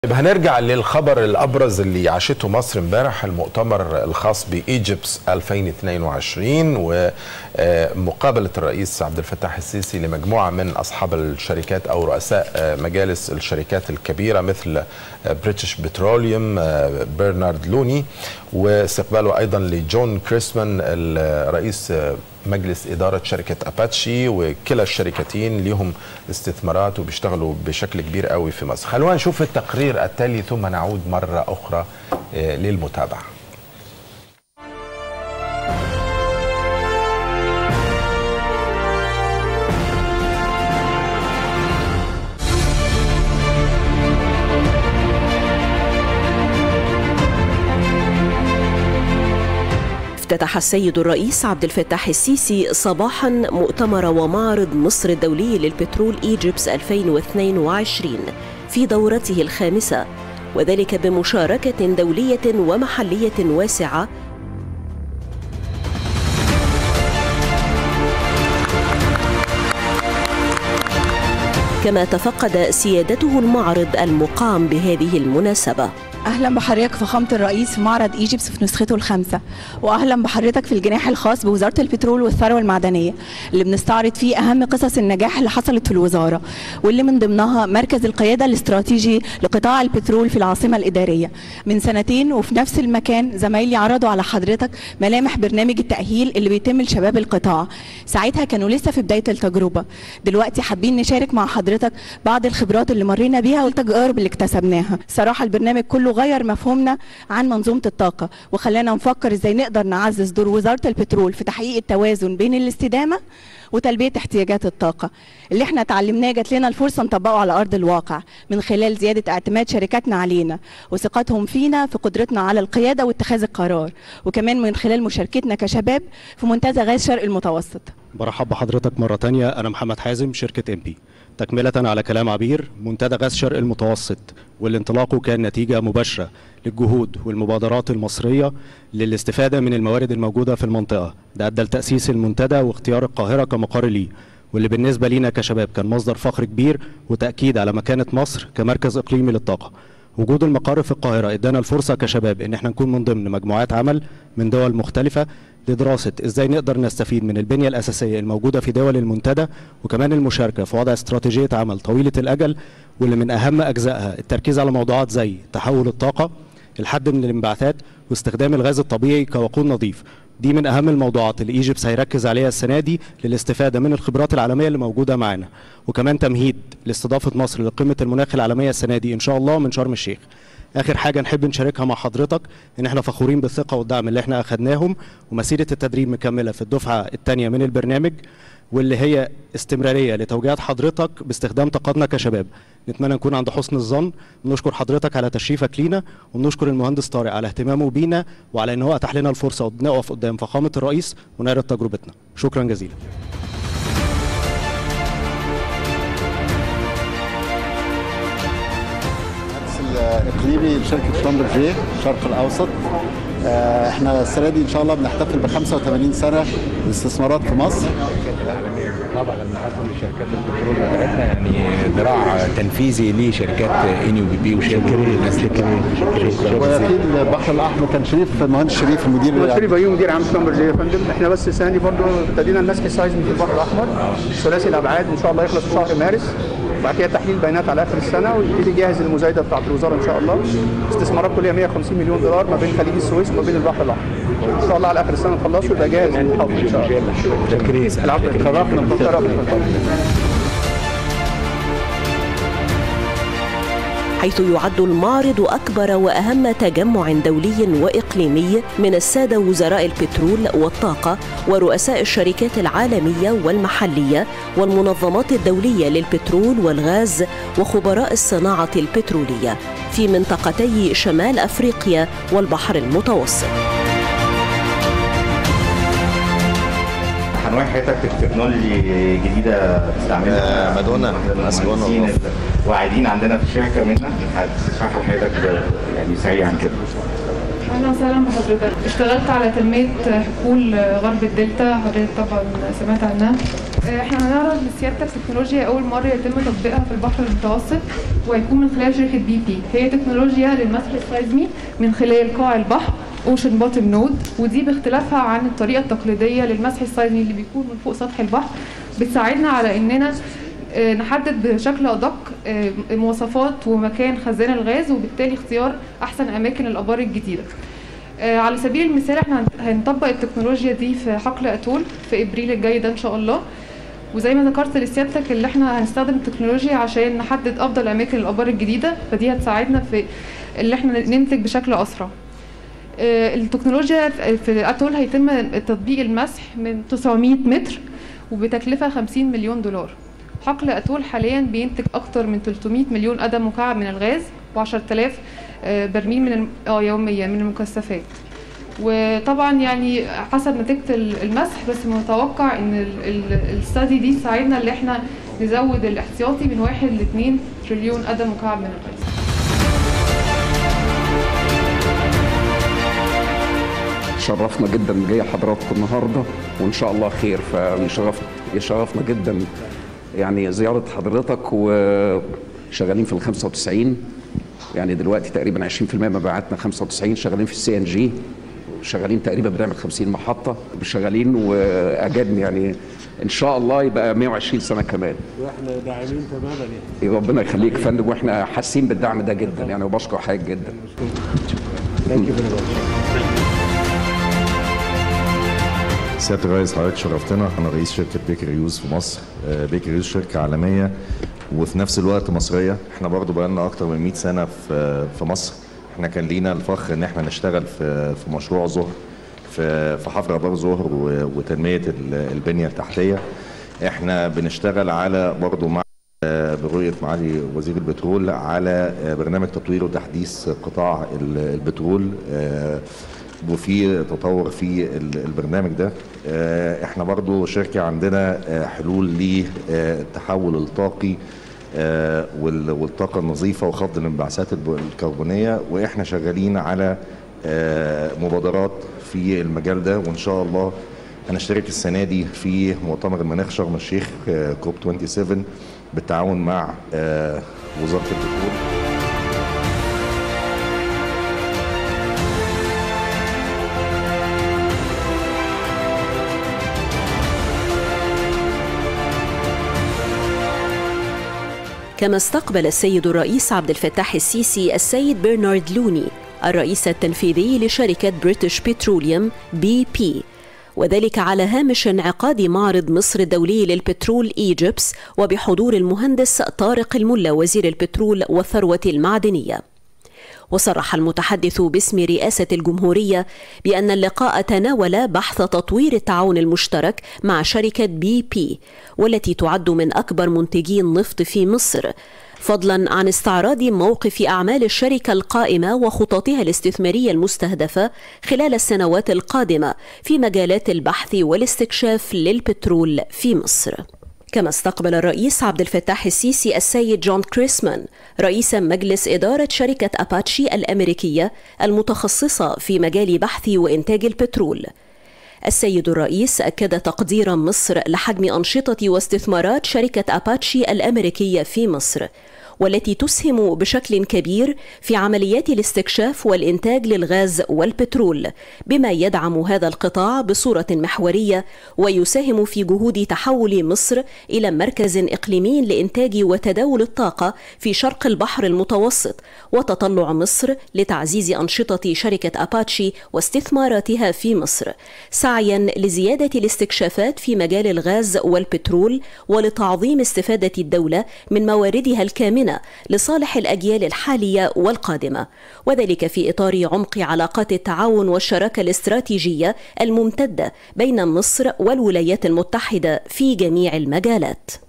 يبقى هنرجع للخبر الابرز اللي عاشته مصر امبارح المؤتمر الخاص بايجيبس 2022 ومقابله الرئيس عبد الفتاح السيسي لمجموعه من اصحاب الشركات او رؤساء مجالس الشركات الكبيره مثل بريتش بتروليوم برنارد لوني واستقباله ايضا لجون كريسمان الرئيس مجلس إدارة شركة أباتشي وكلا الشركتين ليهم استثمارات وبيشتغلوا بشكل كبير قوي في مصر خلونا نشوف التقرير التالي ثم نعود مرة أخرى للمتابعة افتتح السيد الرئيس عبد الفتاح السيسي صباحا مؤتمر ومعرض مصر الدولي للبترول ايجيبس 2022 في دورته الخامسة وذلك بمشاركة دولية ومحلية واسعة كما تفقد سيادته المعرض المقام بهذه المناسبه اهلا بحضرتك فخامه الرئيس في معرض ايجيبس في نسخته الخامسه واهلا بحضرتك في الجناح الخاص بوزاره البترول والثروه المعدنيه اللي بنستعرض فيه اهم قصص النجاح اللي حصلت في الوزاره واللي من ضمنها مركز القياده الاستراتيجي لقطاع البترول في العاصمه الاداريه من سنتين وفي نفس المكان زمايلي عرضوا على حضرتك ملامح برنامج التاهيل اللي بيتم لشباب القطاع ساعتها كانوا لسه في بدايه التجربه دلوقتي حابين نشارك مع حضرتك بعض الخبرات اللي مرينا بيها والتجارب اللي اكتسبناها صراحه البرنامج كله غير مفهومنا عن منظومه الطاقه وخلانا نفكر ازاي نقدر نعزز دور وزاره البترول في تحقيق التوازن بين الاستدامه وتلبيه احتياجات الطاقه اللي احنا اتعلمناه جات لنا الفرصه نطبقه على ارض الواقع من خلال زياده اعتماد شركاتنا علينا وثقتهم فينا في قدرتنا على القياده واتخاذ القرار وكمان من خلال مشاركتنا كشباب في منتزه غاز شرق المتوسط برحب بحضرتك مرة تانية أنا محمد حازم شركة ام بي تكملة على كلام عبير منتدى غاز شرق المتوسط واللي انطلاقه كان نتيجة مباشرة للجهود والمبادرات المصرية للاستفادة من الموارد الموجودة في المنطقة ده أدى لتأسيس المنتدى واختيار القاهرة كمقر ليه واللي بالنسبة لينا كشباب كان مصدر فخر كبير وتأكيد على مكانة مصر كمركز إقليمي للطاقة وجود المقر في القاهرة ادانا الفرصة كشباب ان احنا نكون من ضمن مجموعات عمل من دول مختلفة لدراسة ازاي نقدر نستفيد من البنية الأساسية الموجودة في دول المنتدى وكمان المشاركة في وضع استراتيجية عمل طويلة الأجل واللي من أهم أجزائها التركيز على موضوعات زي تحول الطاقة الحد من الانبعاثات واستخدام الغاز الطبيعي كوقود نظيف دي من اهم الموضوعات اللي ايجيبس هيركز عليها السنه دي للاستفاده من الخبرات العالميه اللي موجوده معانا وكمان تمهيد لاستضافه مصر لقمه المناخ العالميه السنه دي ان شاء الله من شرم الشيخ اخر حاجه نحب نشاركها مع حضرتك ان احنا فخورين بالثقه والدعم اللي احنا اخذناهم ومسيره التدريب مكمله في الدفعه الثانيه من البرنامج واللي هي استمراريه لتوجيهات حضرتك باستخدام طاقتنا كشباب نتمنى نكون عند حسن الظن بنشكر حضرتك على تشريفك لينا وبنشكر المهندس طارق على اهتمامه بينا وعلى ان هو اتاح لنا الفرصه ونقف قدام فخامه الرئيس ونعرض تجربتنا شكرا جزيلا الاقليمي لشركه شامبر جي الشرق الاوسط احنا السنه دي ان شاء الله بنحتفل ب 85 سنه الاستثمارات في مصر طبعا لما حصل شركات البترول بتاعتنا يعني ذراع تنفيذي لشركات اني وبي بي وشركات وفي البحر الاحمر كان شريف المهندس شريف المدير شريف ايوب مدير عام شامبر جي يا فندم احنا بس السنه دي برضه ابتدينا المسك سايزمي في البحر الاحمر ثلاثي الابعاد ان شاء الله يخلص في شهر مارس وبعد كده تحليل بيانات على اخر السنه ويبتدي يجهز المزايده بتاعت الوزاره ان شاء الله استثمارات كلها 150 مليون دولار ما بين خليج السويس وما بين البحر الاحمر ان شاء الله على اخر السنه نخلصه ويبقى جاهز للحفر ان شاء الله شكرا العفو تشرفنا حيث يعد المعرض أكبر وأهم تجمع دولي وإقليمي من السادة وزراء البترول والطاقة ورؤساء الشركات العالمية والمحلية والمنظمات الدولية للبترول والغاز وخبراء الصناعة البترولية في منطقتي شمال أفريقيا والبحر المتوسط هنوعي حضرتك بتكنولوجي جديده بتستعملها آه مادونا المهندسين واعدين عندنا في الشركه منها هتشرح لحضرتك يعني سريعا كده اهلا وسهلا بحضرتك اشتغلت على تنميه حقول غرب الدلتا حضرتك طبعا سمعت عنها احنا هنعرض لسيادتك تكنولوجيا اول مره يتم تطبيقها في البحر المتوسط وهيكون من خلال شركه بي بي هي تكنولوجيا للمسح السيزمي من خلال قاع البحر اوشن بوتم نود ودي باختلافها عن الطريقه التقليديه للمسح السيزمي اللي بيكون من فوق سطح البحر بتساعدنا على اننا نحدد بشكل ادق مواصفات ومكان خزان الغاز وبالتالي اختيار احسن اماكن الابار الجديده على سبيل المثال احنا هنطبق التكنولوجيا دي في حقل اتول في ابريل الجاي ده ان شاء الله وزي ما ذكرت لسيادتك اللي احنا هنستخدم التكنولوجيا عشان نحدد افضل اماكن الابار الجديده فدي هتساعدنا في اللي احنا ننتج بشكل اسرع التكنولوجيا في اتول هيتم تطبيق المسح من 900 متر وبتكلفه 50 مليون دولار حقل اتول حاليا بينتج اكتر من 300 مليون قدم مكعب من الغاز و10000 برميل من اه يوميا من المكثفات وطبعا يعني حسب نتيجه المسح بس متوقع ان الستادي دي تساعدنا ان احنا نزود الاحتياطي من 1 ل 2 تريليون قدم مكعب من الغاز شرفنا جدا جاي حضراتكم النهارده وان شاء الله خير فيشرفنا يشرفنا جدا يعني زياره حضرتك وشغالين في ال 95 يعني دلوقتي تقريبا 20% مبيعاتنا 95 شغالين في السي ان جي شغالين تقريبا بنعمل 50 محطه شغالين واجاد يعني ان شاء الله يبقى 120 سنه كمان واحنا داعمين تماما يعني ربنا يخليك يا فندم واحنا حاسين بالدعم ده جدا يعني وبشكر حضرتك جدا سياده الرئيس حضرتك شرفتنا انا رئيس شركه بيكر يوز في مصر بيكر يوز شركه عالميه وفي نفس الوقت مصريه احنا برضو بقالنا اكتر من 100 سنه في في مصر احنا كان لينا الفخر ان احنا نشتغل في في مشروع زهر في في حفر ابار زهر وتنميه البنيه التحتيه احنا بنشتغل على برضو مع برؤيه معالي وزير البترول على برنامج تطوير وتحديث قطاع البترول وفي تطور في البرنامج ده احنا برضو شركة عندنا حلول للتحول الطاقي والطاقة النظيفة وخفض الانبعاثات الكربونية واحنا شغالين على مبادرات في المجال ده وان شاء الله هنشترك السنة دي في مؤتمر المناخ شرم الشيخ كوب 27 بالتعاون مع وزارة البترول كما استقبل السيد الرئيس عبد الفتاح السيسي السيد برنارد لوني الرئيس التنفيذي لشركة بريتش بتروليوم بي بي وذلك على هامش انعقاد معرض مصر الدولي للبترول ايجيبس وبحضور المهندس طارق الملا وزير البترول والثروة المعدنية وصرح المتحدث باسم رئاسة الجمهورية بأن اللقاء تناول بحث تطوير التعاون المشترك مع شركة بي بي والتي تعد من أكبر منتجي النفط في مصر فضلا عن استعراض موقف أعمال الشركة القائمة وخططها الاستثمارية المستهدفة خلال السنوات القادمة في مجالات البحث والاستكشاف للبترول في مصر كما استقبل الرئيس عبد الفتاح السيسي السيد جون كريسمان رئيس مجلس إدارة شركة أباتشي الأمريكية المتخصصة في مجال بحث وإنتاج البترول السيد الرئيس أكد تقدير مصر لحجم أنشطة واستثمارات شركة أباتشي الأمريكية في مصر والتي تسهم بشكل كبير في عمليات الاستكشاف والإنتاج للغاز والبترول بما يدعم هذا القطاع بصورة محورية ويساهم في جهود تحول مصر إلى مركز إقليمي لإنتاج وتداول الطاقة في شرق البحر المتوسط وتطلع مصر لتعزيز أنشطة شركة أباتشي واستثماراتها في مصر سعيا لزيادة الاستكشافات في مجال الغاز والبترول ولتعظيم استفادة الدولة من مواردها الكامنة لصالح الأجيال الحالية والقادمة وذلك في إطار عمق علاقات التعاون والشراكة الاستراتيجية الممتدة بين مصر والولايات المتحدة في جميع المجالات